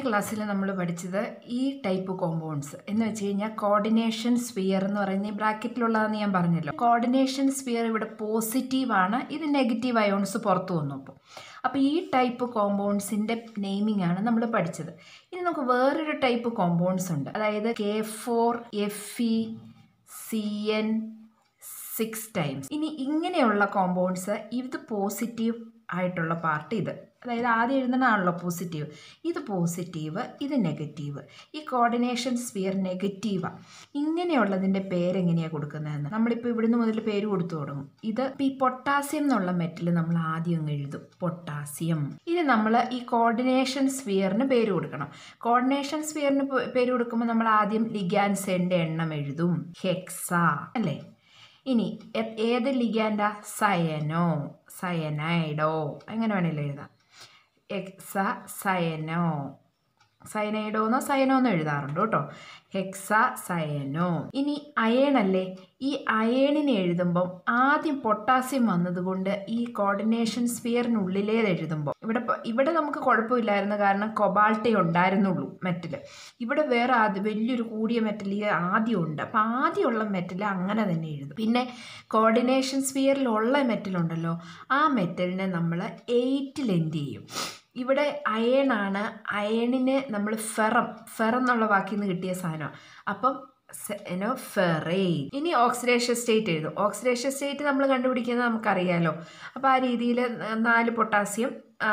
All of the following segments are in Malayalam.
ക്ലാസ്സിൽ നമ്മൾ പഠിച്ചത് ഈ ടൈപ്പ് കോമ്പൗണ്ട്സ് എന്ന് വെച്ച് കഴിഞ്ഞാൽ കോർഡിനേഷൻ സ്പിയർ എന്ന് പറയുന്ന ഈ ബ്രാക്കറ്റിലുള്ളതെന്ന് ഞാൻ പറഞ്ഞല്ലോ കോർഡിനേഷൻ സ്പിയർ ഇവിടെ പോസിറ്റീവ് ആണ് ഇത് നെഗറ്റീവ് അയോൺസ് പുറത്തു വന്നു അപ്പോൾ അപ്പോൾ ഈ ടൈപ്പ് കോമ്പൗണ്ട്സിൻ്റെ നെയിമിംഗ് ആണ് നമ്മൾ പഠിച്ചത് ഇനി നമുക്ക് വേറൊരു ടൈപ്പ് കോമ്പൗണ്ട്സ് ഉണ്ട് അതായത് K four F E C N six times ഇനി ഇങ്ങനെയുള്ള കോമ്പൗണ്ട്സ് ഇത് പോസിറ്റീവ് ആയിട്ടുള്ള പാർട്ട് ഇത് അതായത് ആദ്യം എഴുതുന്നതാണല്ലോ പോസിറ്റീവ് ഇത് പോസിറ്റീവ് ഇത് നെഗറ്റീവ് ഈ കോർഡിനേഷൻ സ്പിയർ നെഗറ്റീവാണ് ഇങ്ങനെയുള്ളതിൻ്റെ പേരെങ്ങനെയാണ് കൊടുക്കുന്നതെന്ന് നമ്മളിപ്പോൾ ഇവിടുന്ന് മുതൽ പേര് കൊടുത്തു തുടങ്ങും ഇത് ഇപ്പം ഈ പൊട്ടാസ്യം എന്നുള്ള മെറ്റൽ നമ്മൾ ആദ്യം അങ്ങ് എഴുതും പൊട്ടാസ്യം ഇനി നമ്മൾ ഈ കോർഡിനേഷൻ സ്പിയറിന് പേര് കൊടുക്കണം കോർഡിനേഷൻ സ്പിയറിന് പേര് കൊടുക്കുമ്പോൾ നമ്മൾ ആദ്യം ലിഗാൻസിൻ്റെ എണ്ണം എഴുതും ഹെക്സ അല്ലേ ഇനി ഏത് ലിഗാൻഡാ സയനോ സയനൈഡോ എങ്ങനെ വേണേലും എഴുതാം എക്സ സയനോ സയനൈഡോ എന്നോ സയനോ എന്നോ എഴുതാറുണ്ട് കേട്ടോ ഹെക്സ സയനോ ഇനി അയേൺ അല്ലേ ഈ അയേണിനെ എഴുതുമ്പം ആദ്യം പൊട്ടാസ്യം വന്നതുകൊണ്ട് ഈ കോർഡിനേഷൻ സ്പിയറിനുള്ളിലേത് എഴുതുമ്പോൾ ഇവിടെ ഇവിടെ നമുക്ക് കുഴപ്പമില്ലായിരുന്നു കാരണം കൊബാൾട്ടേ ഉണ്ടായിരുന്നുള്ളൂ മെറ്റൽ ഇവിടെ വേറെ ആദ്യം വലിയൊരു കൂടിയ മെറ്റൽ ആദ്യം ഉണ്ട് അപ്പം ആദ്യമുള്ള മെറ്റൽ അങ്ങനെ തന്നെ എഴുതും പിന്നെ കോർഡിനേഷൻ സ്പിയറിലുള്ള മെറ്റലുണ്ടല്ലോ ആ മെറ്റലിനെ നമ്മൾ എയ്റ്റിൽ എൻഡ് ചെയ്യും ഇവിടെ അയൺ ആണ് അയണിന് നമ്മൾ ഫെറം ഫെറം എന്നുള്ള വാക്കിൽ നിന്ന് കിട്ടിയ സാധനം അപ്പം നോ ഫെറേ ഇനി ഓക്സിഡേഷൻ സ്റ്റേറ്റ് എഴുതും ഓക്സിഡേഷൻ സ്റ്റേറ്റ് നമ്മൾ കണ്ടുപിടിക്കുന്നത് നമുക്കറിയാലോ അപ്പോൾ ആ രീതിയിൽ നാല് പൊട്ടാസ്യം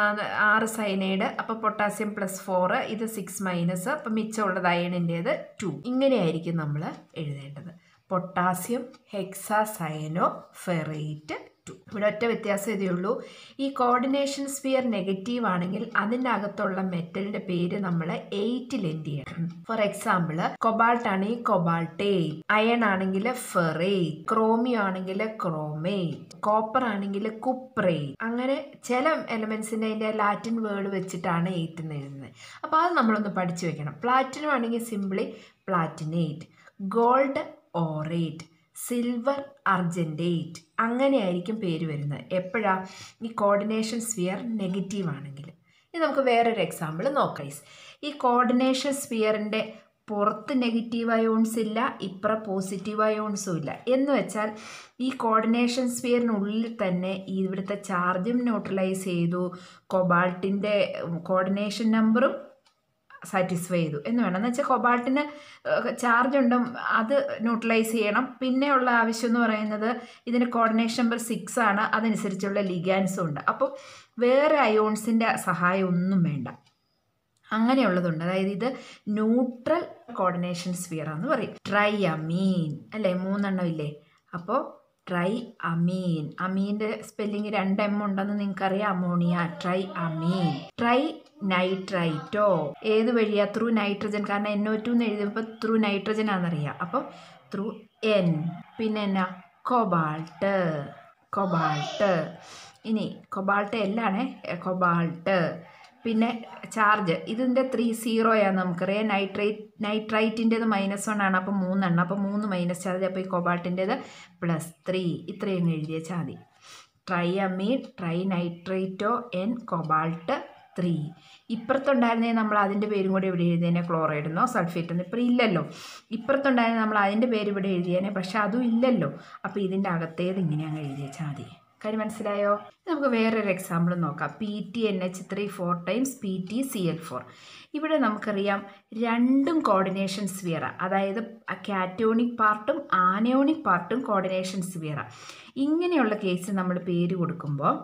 ആറ് സൈനൈഡ് അപ്പോൾ പൊട്ടാസ്യം പ്ലസ് ഫോറ് ഇത് സിക്സ് മൈനസ് അപ്പം മിച്ചമുള്ളത് അയണിൻ്റേത് ടു ഇങ്ങനെയായിരിക്കും നമ്മൾ എഴുതേണ്ടത് പൊട്ടാസ്യം ഹെക്സാസയനോ ഫെറേറ്റ് ടു ഇവിടെ ഒറ്റ വ്യത്യാസം ഇതേ ഉള്ളൂ ഈ കോർഡിനേഷൻ സ്പിയർ നെഗറ്റീവ് ആണെങ്കിൽ അതിൻ്റെ അകത്തുള്ള മെറ്റലിൻ്റെ പേര് നമ്മൾ എയ്റ്റിൽ എൻഡ് ചെയ്യണം ഫോർ എക്സാമ്പിൾ കൊബാൾട്ട് ആണെങ്കിൽ കൊബാൾട്ടേ അയൺ ആണെങ്കിൽ ഫെറേ ക്രോമിയോ ആണെങ്കിൽ ക്രോമേറ്റ് കോപ്പർ ആണെങ്കിൽ കുപ്രേ അങ്ങനെ ചില എലമെന്റ്സിന്റെ അതിന്റെ ലാറ്റിൻ വേർഡ് വെച്ചിട്ടാണ് എയ്റ്റ് എന്ന് എഴുതുന്നത് അപ്പോൾ അത് നമ്മളൊന്ന് പഠിച്ചു വെക്കണം പ്ലാറ്റിനം ആണെങ്കിൽ simply platinate gold aurate silver argentate അങ്ങനെയായിരിക്കും പേര് വരുന്നത് എപ്പോഴാ ഈ കോർഡിനേഷൻ സ്ഫിയർ നെഗറ്റീവ് ആണെങ്കിൽ ഇനി നമുക്ക് വേറൊരു എക്സാമ്പിൾ നോക്കാം ഈ കോർഡിനേഷൻ സ്ഫിയറിൻ്റെ പുറത്ത് നെഗറ്റീവ് അയോൺസ് ഇല്ല ഇപ്പുറ പോസിറ്റീവ് അയോൺസും ഇല്ല എന്ന് വെച്ചാൽ ഈ കോർഡിനേഷൻ സ്ഫിയറിനുള്ളിൽ തന്നെ ഇവിടുത്തെ ചാർജും ന്യൂട്രലൈസ് ചെയ്തു കൊബാൾട്ടിൻ്റെ കോർഡിനേഷൻ നമ്പറും സാറ്റിസ്ഫൈ ചെയ്തു എന്ന് വേണം എന്ന് വെച്ചാൽ കൊബാൾട്ടിന് ചാർജ് ഉണ്ട് അത് ന്യൂട്രലൈസ് ചെയ്യണം പിന്നെയുള്ള ആവശ്യം എന്ന് പറയുന്നത് ഇതിന് കോർഡിനേഷൻ നമ്പർ സിക്സ് ആണ് അതനുസരിച്ചുള്ള ലിഗാൻസും ഉണ്ട് അപ്പോൾ വേറെ അയോൺസിൻ്റെ സഹായം ഒന്നും വേണ്ട അങ്ങനെയുള്ളതുണ്ട് അതായത് ഇത് ന്യൂട്രൽ കോർഡിനേഷൻ സ്ഫിയർ എന്ന് പറയും ട്രൈ അമീൻ അല്ലേ മൂന്നെണ്ണം ഇല്ലേ അപ്പോൾ ട്രൈ അമീൻ അമീൻ്റെ സ്പെല്ലിങ് രണ്ട് എം ഉണ്ടെന്ന് നിങ്ങൾക്കറിയാം ammonia tri amine tri nitrito ഏത് വഴിയാ ത്രൂ നൈട്രജൻ കാരണം എൻ ഒ ടു എന്ന് എഴുതുമ്പോൾ ത്രൂ നൈട്രജൻ ആണെന്നറിയാം അപ്പോൾ ത്രൂ എൻ പിന്നെ എന്നാ കൊബാൾട്ട് കൊബാൾട്ട് ഇനി കൊബാൾട്ട് എല്ലാണേ കൊബാൾട്ട് പിന്നെ ചാർജ് ഇതിൻ്റെ ത്രീ സീറോയാണ് നമുക്കറിയാം നൈട്രേറ്റ് നൈട്രൈറ്റിൻ്റെത് മൈനസ് വൺ ആണ് അപ്പോൾ മൂന്നെണ്ണം അപ്പോൾ മൂന്ന് മൈനസ് ചാർജ് അപ്പോൾ ഈ കൊബാൾട്ടിൻ്റെത് പ്ലസ് ത്രീ ഇത്രയും എഴുതിയ ചാതി tri amine tri nitrato N cobalt three ഇപ്പുറത്തുണ്ടായിരുന്നേ നമ്മൾ അതിൻ്റെ പേരും കൂടി ഇവിടെ എഴുതിയേനെ ക്ലോറൈഡ് എന്നോ സൾഫേറ്റ് എന്നോ ഇപ്പോൾ ഇല്ലല്ലോ ഇപ്പുറത്തുണ്ടായിരുന്ന നമ്മൾ അതിൻ്റെ പേര് ഇവിടെ എഴുതിയേനെ പക്ഷെ അതും ഇല്ലല്ലോ അപ്പോൾ ഇതിൻ്റെ അകത്തേത് ഇങ്ങനെയാണ് എഴുതിയ ചാതി കാര്യം മനസ്സിലായോ നമുക്ക് വേറൊരു എക്സാമ്പിൾ നോക്കാം P T N H three four times P T C L four ഇവിടെ നമുക്കറിയാം രണ്ടും കോർഡിനേഷൻ സ്വിയറ അതായത് കാറ്റോണിക് പാർട്ടും ആനയോണിക് പാർട്ടും കോർഡിനേഷൻ സ്വിയറ ഇങ്ങനെയുള്ള കേസിൽ നമ്മൾ പേര് കൊടുക്കുമ്പോൾ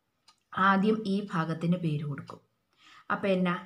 ആദ്യം ഈ ഭാഗത്തിന് പേര് കൊടുക്കും അപ്പോൾ എന്നാ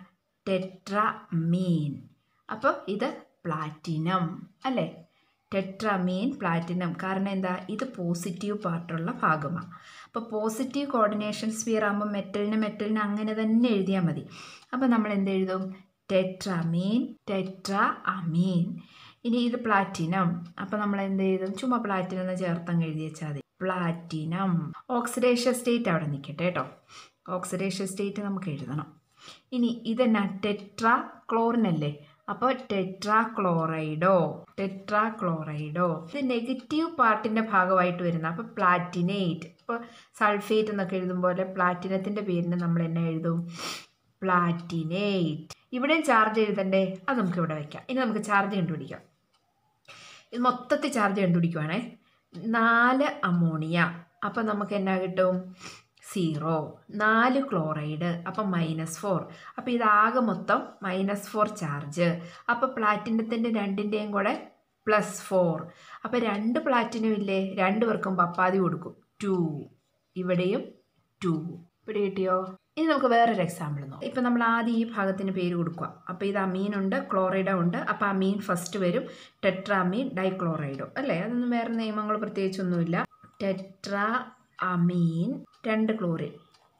ടെട്രാമീൻ അപ്പോൾ ഇത് പ്ലാറ്റിനം അല്ലേ ടെട്രാമീൻ പ്ലാറ്റിനം കാരണം എന്താ ഇത് പോസിറ്റീവ് പാർട്ടുള്ള ഭാഗമാണ് അപ്പോൾ പോസിറ്റീവ് കോർഡിനേഷൻ സ്പിയർ ആകുമ്പോൾ മെറ്റലിന് മെറ്റലിന് അങ്ങനെ തന്നെ എഴുതിയാൽ മതി അപ്പോൾ നമ്മൾ എന്ത് എഴുതും ടെട്രാമീൻ ടെട്രാ അമീൻ ഇനി ഇത് പ്ലാറ്റിനം അപ്പോൾ നമ്മൾ എന്ത് എഴുതും ചുമ്മാ പ്ലാറ്റിനം എന്ന് ചേർത്തങ്ങ് എഴുതി വെച്ചാൽ മതി പ്ലാറ്റിനം ഓക്സിഡേഷൻ സ്റ്റേറ്റ് അവിടെ നിൽക്കട്ടെ കേട്ടോ ഓക്സിഡേഷൻ സ്റ്റേറ്റ് നമുക്ക് എഴുതണം ഇനി ഇതെന്നാ ടെട്രാ ക്ലോറിൻ അല്ലേ അപ്പോൾ ടെട്രാ ക്ലോറൈഡോ ടെട്രാ ക്ലോറൈഡോ ഇത് നെഗറ്റീവ് പാർട്ടിൻ്റെ ഭാഗമായിട്ട് വരുന്ന അപ്പോൾ പ്ലാറ്റിനേറ്റ് ഇപ്പോൾ സൾഫേറ്റ് എന്നൊക്കെ എഴുതും പോലെ പ്ലാറ്റിനത്തിൻ്റെ പേരിന് നമ്മൾ എന്നെ എഴുതും പ്ലാറ്റിനേറ്റ് ഇവിടെയും ചാർജ് എഴുതണ്ടേ അത് നമുക്ക് ഇവിടെ വയ്ക്കാം ഇനി നമുക്ക് ചാർജ് കണ്ടുപിടിക്കാം ഇത് മൊത്തത്തിൽ ചാർജ് കണ്ടുപിടിക്കുവാണേ നാല് അമോണിയ അപ്പം നമുക്ക് എന്നാ കിട്ടും സീറോ നാല് ക്ലോറൈഡ് അപ്പം മൈനസ് ഫോർ അപ്പോൾ ഇതാകെ മൊത്തം മൈനസ് ഫോർ ചാർജ് അപ്പോൾ പ്ലാറ്റിനത്തിൻ്റെ രണ്ടിൻ്റെയും കൂടെ പ്ലസ് ഫോർ അപ്പോൾ രണ്ട് പ്ലാറ്റിനും ഇല്ലേ രണ്ട് പേർക്കും പപ്പാതി കൊടുക്കും ടു ഇവിടെയും ടു ഇവിടെ കിട്ടിയോ ഇനി നമുക്ക് വേറൊരു എക്സാമ്പിൾ നോക്കാം ഇപ്പം നമ്മൾ ആദ്യം ഈ ഭാഗത്തിന് പേര് കൊടുക്കുക അപ്പോൾ ഇത് അമീനുണ്ട് ക്ലോറൈഡോ ഉണ്ട് അപ്പോൾ അമീൻ ഫസ്റ്റ് വരും ടെട്രാമീൻ ഡൈക്ലോറൈഡോ അല്ലേ അതൊന്നും വേറെ നിയമങ്ങൾ പ്രത്യേകിച്ചൊന്നുമില്ല ടെട്രാ അമീൻ രണ്ട് ക്ലോറിൻ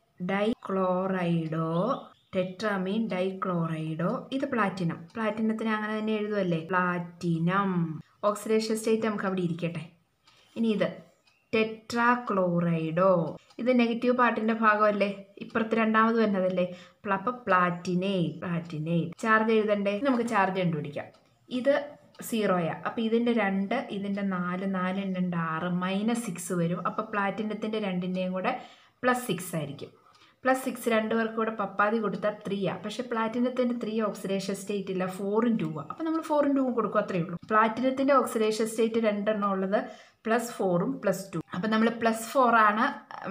ഡൈക്ലോറൈഡോ ടെട്രാമീൻ ഡൈക്ലോറൈഡോ ഇത് പ്ലാറ്റിനം പ്ലാറ്റിനത്തിന് അങ്ങനെ തന്നെ എഴുതുമല്ലേ പ്ലാറ്റിനം ഓക്സിഡേഷൻ സ്റ്റേറ്റ് നമുക്ക് അവിടെ ഇരിക്കട്ടെ ഇനി ഇത് ടെട്രാക്ലോറൈഡോ ഇത് നെഗറ്റീവ് പാർട്ടിന്റെ ഭാഗമല്ലേ ഇപ്പുറത്ത് രണ്ടാമത് വരുന്നതല്ലേ അപ്പൊ പ്ലാറ്റിനേറ്റ് പ്ലാറ്റിനേറ്റ് ചാർജ് എഴുതണ്ടേ നമുക്ക് ചാർജ് കണ്ടുപിടിക്കാം ഇത് സീറോയാ അപ്പോൾ ഇതിൻ്റെ രണ്ട് ഇതിൻ്റെ നാല് നാല് രണ്ട് ആറ് മൈനസ് സിക്സ് വരും അപ്പോൾ പ്ലാറ്റിനത്തിൻ്റെ രണ്ടിൻ്റെയും കൂടെ പ്ലസ് സിക്സ് ആയിരിക്കും പ്ലസ് സിക്സ് രണ്ട് പേർക്ക് കൂടെ പപ്പാതി കൊടുത്താൽ ത്രീയാ പക്ഷേ പ്ലാറ്റിനത്തിൻ്റെ ത്രീ ഓക്സിഡേഷൻ സ്റ്റേറ്റ് ഇല്ല ഫോറും ടൂവാ അപ്പോൾ നമ്മൾ ഫോറും ടൂവും കൊടുക്കും അത്രയേ ഉള്ളൂ പ്ലാറ്റിനത്തിൻ്റെ ഓക്സിഡേഷൻ സ്റ്റേറ്റ് രണ്ടെണ്ണം ഉള്ളത് പ്ലസ് ഫോറും പ്ലസ് ടു അപ്പം നമ്മൾ പ്ലസ് ഫോറാണ്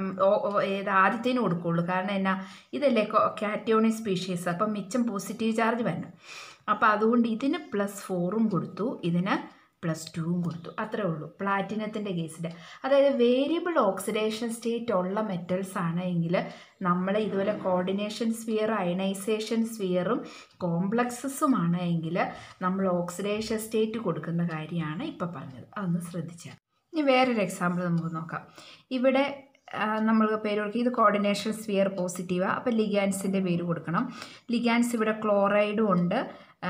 ഏത് ആദ്യത്തേന് കൊടുക്കുകയുള്ളൂ കാരണം എന്നാ ഇതല്ലേ കാറ്റോണി സ്പീഷീസ് അപ്പം മിച്ചം പോസിറ്റീവ് ചാർജ് വരണം അപ്പോൾ അതുകൊണ്ട് ഇതിന് പ്ലസ് ഫോറും കൊടുത്തു ഇതിന് പ്ലസ് ടുവും കൊടുത്തു അത്രേ ഉള്ളൂ പ്ലാറ്റിനത്തിൻ്റെ കേസിൽ അതായത് വേരിയബിൾ ഓക്സിഡേഷൻ സ്റ്റേറ്റ് ഉള്ള മെറ്റൽസ് ആണ് എങ്കിൽ നമ്മൾ ഇതുപോലെ കോർഡിനേഷൻ സ്ഫിയർ അയണൈസേഷൻ സ്ഫിയറും കോംപ്ലക്സസുമാണ് എങ്കിൽ നമ്മൾ ഓക്സിഡേഷൻ സ്റ്റേറ്റ് കൊടുക്കുന്ന കാര്യമാണ് ഇപ്പോൾ പറഞ്ഞത് അതൊന്ന് ശ്രദ്ധിച്ചാൽ ഇനി വേറൊരു എക്സാമ്പിൾ നമുക്ക് നോക്കാം ഇവിടെ നമ്മൾ പേര് കൊടുക്കുക ഇത് കോർഡിനേഷൻ സ്ഫിയർ പോസിറ്റീവാണ് അപ്പോൾ ലിഗാൻസിൻ്റെ പേര് കൊടുക്കണം ലിഗാൻസ് ഇവിടെ ക്ലോറൈഡും ഉണ്ട്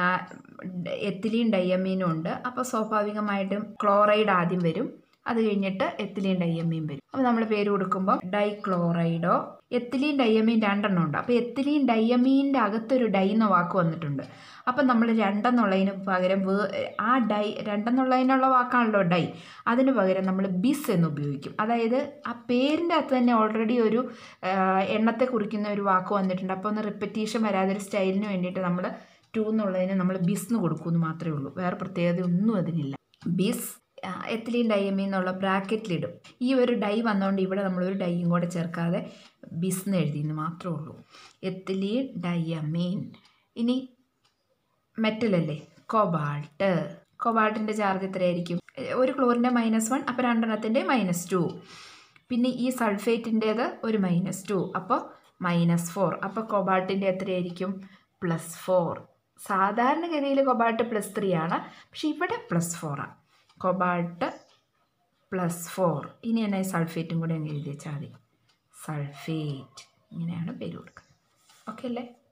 എത്തിലീൻ ഡയമീനും ഉണ്ട് അപ്പോൾ സ്വാഭാവികമായിട്ടും ക്ലോറൈഡ് ആദ്യം വരും അത് കഴിഞ്ഞിട്ട് എത്തിലീൻ ഡയമീൻ വരും അപ്പോൾ നമ്മൾ പേര് കൊടുക്കുമ്പോൾ ഡൈക്ലോറൈഡോ എത്തിലീൻ ഡയമീൻ രണ്ടെണ്ണം ഉണ്ട് അപ്പോൾ എത്തിലീൻ ഡയമീൻ്റെ അകത്തൊരു ഡൈ എന്ന വാക്ക് വന്നിട്ടുണ്ട് അപ്പം നമ്മൾ രണ്ടെന്നുള്ളതിന് പകരം വേ ആ ഡൈ രണ്ടെന്നുള്ളതിനുള്ള വാക്കാണല്ലോ ഡൈ അതിന് പകരം നമ്മൾ ബിസ് എന്ന് ഉപയോഗിക്കും അതായത് ആ പേരിൻ്റെ അകത്ത് തന്നെ ഓൾറെഡി ഒരു എണ്ണത്തെ കുറിക്കുന്ന ഒരു വാക്ക് വന്നിട്ടുണ്ട് അപ്പോൾ ഒന്ന് റിപ്പറ്റീഷൻ വരാതൊരു സ്റ്റൈലിന് വേണ്ടിയിട്ട് നമ്മൾ ടു എന്നുള്ളതിന് നമ്മൾ ബിസ് എന്ന് കൊടുക്കുമെന്ന് മാത്രമേ ഉള്ളൂ വേറെ പ്രത്യേകത ഒന്നും അതിനില്ല ബിസ് എത്തിലീൻ ഡയമീൻ എന്നുള്ള ബ്രാക്കറ്റിലിടും ഈ ഒരു ഡൈ വന്നുകൊണ്ട് ഇവിടെ നമ്മളൊരു ഡൈയും കൂടെ ചേർക്കാതെ ബിസ് എന്ന് എഴുതിയെന്ന് മാത്രമേ ഉള്ളൂ എത്തിലീൻ ഡയമീൻ ഇനി മെറ്റലല്ലേ കൊബാൾട്ട് കൊബാൾട്ടിൻ്റെ ചാർജ് എത്രയായിരിക്കും ഒരു ക്ലോറിൻ്റെ മൈനസ് വൺ അപ്പോൾ രണ്ടെണ്ണത്തിൻ്റെ മൈനസ് ടു പിന്നെ ഈ സൾഫേറ്റിൻ്റേത് ഒരു മൈനസ് ടു അപ്പോൾ മൈനസ് ഫോർ അപ്പോൾ കൊബാൾട്ടിൻ്റെ എത്രയായിരിക്കും പ്ലസ് ഫോർ സാധാരണഗതിയിൽ കൊബാൾട്ട് പ്ലസ് ത്രീ ആണ് പക്ഷേ ഇവിടെ പ്ലസ് ഫോറാണ് കൊബാൾട്ട് പ്ലസ് ഫോർ ഇനി എന്നായി സൾഫേറ്റും കൂടെ അങ്ങ് എഴുതി വെച്ചാൽ മതി സൾഫേറ്റ് ഇങ്ങനെയാണ് പേര് കൊടുക്കുക ഓക്കെ അല്ലേ